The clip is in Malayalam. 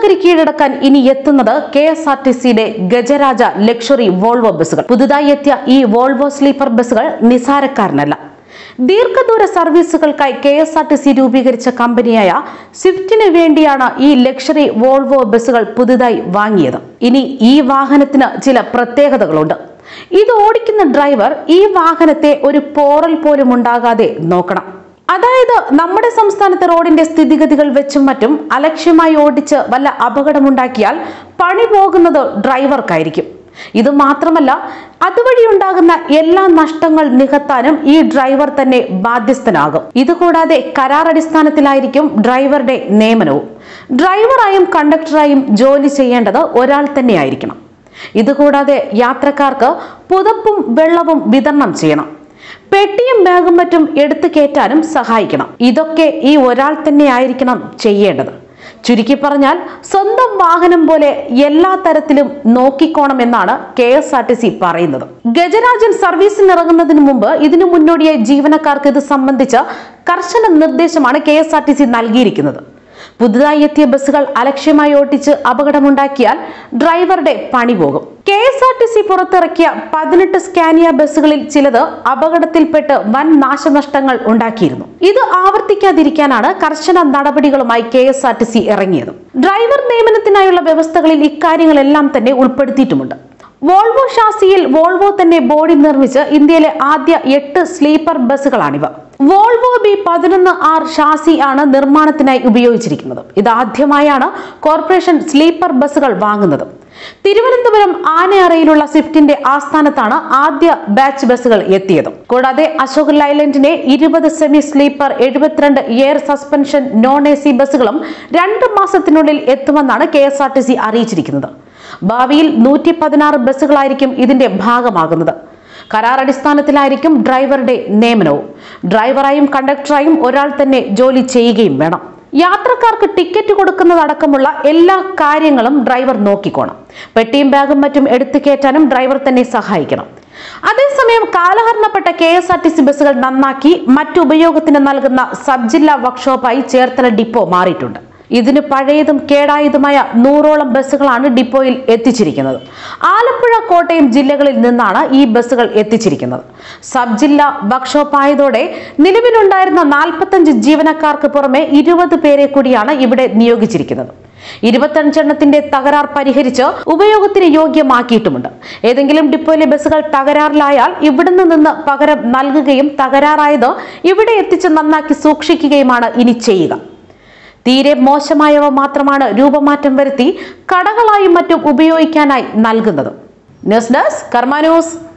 നഗരി കീഴടക്കാൻ ഇനി എത്തുന്നത് കെ എസ് ആർ ടി സിയുടെ ഗജരാജ ലക്ഷറി വോൾവോ ബസ്സുകൾ പുതുതായി എത്തിയ ഈ വോൾവോ സ്ലീപ്പർ ബസ്സുകൾ നിസാരക്കാരനല്ല ദീർഘദൂര സർവീസുകൾക്കായി K S R T C രൂപീകരിച്ച കമ്പനിയായ സ്വിഫ്റ്റിന് വേണ്ടിയാണ് ഈ ലക്ഷറി വോൾവോ ബസ്സുകൾ പുതുതായി വാങ്ങിയത് ഇനി ഈ വാഹനത്തിന് ചില പ്രത്യേകതകളുണ്ട് ഇത് ഓടിക്കുന്ന ഡ്രൈവർ ഈ വാഹനത്തെ ഒരു പോറൽ പോലും ഉണ്ടാകാതെ നോക്കണം അതായത് നമ്മുടെ സംസ്ഥാനത്തെ റോഡിന്റെ സ്ഥിതിഗതികൾ വെച്ചും മറ്റും അലക്ഷ്യമായി ഓടിച്ച് വല്ല അപകടമുണ്ടാക്കിയാൽ പണി പോകുന്നത് ഡ്രൈവർക്കായിരിക്കും ഇത് മാത്രമല്ല അതുവഴി ഉണ്ടാകുന്ന എല്ലാ നഷ്ടങ്ങൾ നികത്താനും ഈ ഡ്രൈവർ തന്നെ ബാധ്യസ്ഥനാകും ഇതുകൂടാതെ കരാർ അടിസ്ഥാനത്തിലായിരിക്കും ഡ്രൈവറുടെ നിയമനവും ഡ്രൈവറായും കണ്ടക്ടറായും ജോലി ചെയ്യേണ്ടത് ഒരാൾ തന്നെയായിരിക്കണം ഇതുകൂടാതെ യാത്രക്കാർക്ക് പുതപ്പും വെള്ളവും വിതരണം ചെയ്യണം പെട്ടിയും ബാഗും മറ്റും എടുത്തു കയറ്റാനും സഹായിക്കണം ഇതൊക്കെ ഈ ഒരാൾ തന്നെ ആയിരിക്കണം ചെയ്യേണ്ടത് ചുരുക്കി പറഞ്ഞാൽ സ്വന്തം വാഹനം പോലെ എല്ലാ തരത്തിലും നോക്കിക്കോണം എന്നാണ് K S R T C പറയുന്നത് ഗജരാജൻ സർവീസിന് ഇറങ്ങുന്നതിന് മുമ്പ് ഇതിനു മുന്നോടിയായി ജീവനക്കാർക്ക് ഇത് സംബന്ധിച്ച കർശന നിർദ്ദേശമാണ് K S R T C നൽകിയിരിക്കുന്നത് പുതുതായി എത്തിയ ബസ്സുകൾ അലക്ഷ്യമായി ഓട്ടിച്ച് അപകടമുണ്ടാക്കിയാൽ ഡ്രൈവറുടെ പണി പോകും K S R T C പുറത്തിറക്കിയ പതിനെട്ട് സ്കാനിയ ബസ്സുകളിൽ ചിലത് അപകടത്തിൽപ്പെട്ട് വൻ നാശനഷ്ടങ്ങൾ ഉണ്ടാക്കിയിരുന്നു ഇത് ആവർത്തിക്കാതിരിക്കാനാണ് കർശന നടപടികളുമായി K S R T C ഇറങ്ങിയത് ഡ്രൈവർ നിയമനത്തിനായുള്ള വ്യവസ്ഥകളിൽ ഇക്കാര്യങ്ങളെല്ലാം തന്നെ ഉൾപ്പെടുത്തിയിട്ടുമുണ്ട് വോൾവോ ഷാസിയിൽ വോൾവോ തന്നെ ബോഡി നിർമ്മിച്ച് ഇന്ത്യയിലെ ആദ്യ എട്ട് സ്ലീപ്പർ ബസ്സുകളാണിവ വോൾവോ ബി പതിനൊന്ന് ആർ ഷാസി ആണ് നിർമ്മാണത്തിനായി ഉപയോഗിച്ചിരിക്കുന്നത് ഇതാദ്യമായാണ് കോർപ്പറേഷൻ സ്ലീപ്പർ ബസ്സുകൾ വാങ്ങുന്നത് തിരുവനന്തപുരം ആനയറയിലുള്ള സ്വിഫ്റ്റിന്റെ ആസ്ഥാനത്താണ് ആദ്യ ബാച്ച് ബസ്സുകൾ എത്തിയത് കൂടാതെ അശോക് ലൈലൻഡിന്റെ ഇരുപത് സെമി സ്ലീപ്പർ എഴുപത്തിരണ്ട് air suspension non A C ബസ്സുകളും രണ്ട് മാസത്തിനുള്ളിൽ എത്തുമെന്നാണ് K S R T C അറിയിച്ചിരിക്കുന്നത് ഭാവിയിൽ നൂറ്റി പതിനാറ് ബസ്സുകളായിരിക്കും ഇതിന്റെ ഭാഗമാകുന്നത് കരാർ അടിസ്ഥാനത്തിലായിരിക്കും ഡ്രൈവറുടെ നിയമനവും ഡ്രൈവറായും കണ്ടക്ടറായും ഒരാൾ തന്നെ ജോലി ചെയ്യുകയും വേണം യാത്രക്കാർക്ക് ടിക്കറ്റ് കൊടുക്കുന്നതടക്കമുള്ള എല്ലാ കാര്യങ്ങളും ഡ്രൈവർ നോക്കിക്കോണം പെട്ടിയും ബാഗും മറ്റും എടുത്തു കയറ്റാനും ഡ്രൈവർ തന്നെ സഹായിക്കണം അതേസമയം കാലഹരണപ്പെട്ട K S R T C ബസ്സുകൾ നന്നാക്കി മറ്റു ഉപയോഗത്തിന് നൽകുന്ന സബ് ജില്ലാ വർക്ക്ഷോപ്പായി ചേർത്തല ഡിപ്പോ മാറിയിട്ടുണ്ട് ഇതിന് പഴയതും കേടായതുമായ നൂറോളം ബസ്സുകളാണ് ഡിപ്പോയിൽ എത്തിച്ചിരിക്കുന്നത് ആലപ്പുഴ കോട്ടയം ജില്ലകളിൽ നിന്നാണ് ഈ ബസ്സുകൾ എത്തിച്ചിരിക്കുന്നത് സബ് ജില്ലാ വർക്ക്ഷോപ്പ് ആയതോടെ നിലവിലുണ്ടായിരുന്ന നാൽപ്പത്തഞ്ച് ജീവനക്കാർക്ക് പുറമെ ഇരുപത് പേരെ കൂടിയാണ് ഇവിടെ നിയോഗിച്ചിരിക്കുന്നത് ഇരുപത്തഞ്ചെണ്ണത്തിന്റെ തകരാർ പരിഹരിച്ച് ഉപയോഗത്തിന് യോഗ്യമാക്കിയിട്ടുമുണ്ട് ഏതെങ്കിലും ഡിപ്പോയിലെ ബസ്സുകൾ തകരാറിലായാൽ ഇവിടുന്ന് നിന്ന് പകരം നൽകുകയും തകരാറായത് ഇവിടെ എത്തിച്ച് നന്നാക്കി സൂക്ഷിക്കുകയുമാണ് ഇനി ചെയ്യുക തീരെ മോശമായവ മാത്രമാണ് രൂപമാറ്റം വരുത്തി കടകളായും മറ്റും ഉപയോഗിക്കാനായി നൽകുന്നത് ന്യൂസ് ഡെസ്ക് കർമ്മ ന്യൂസ്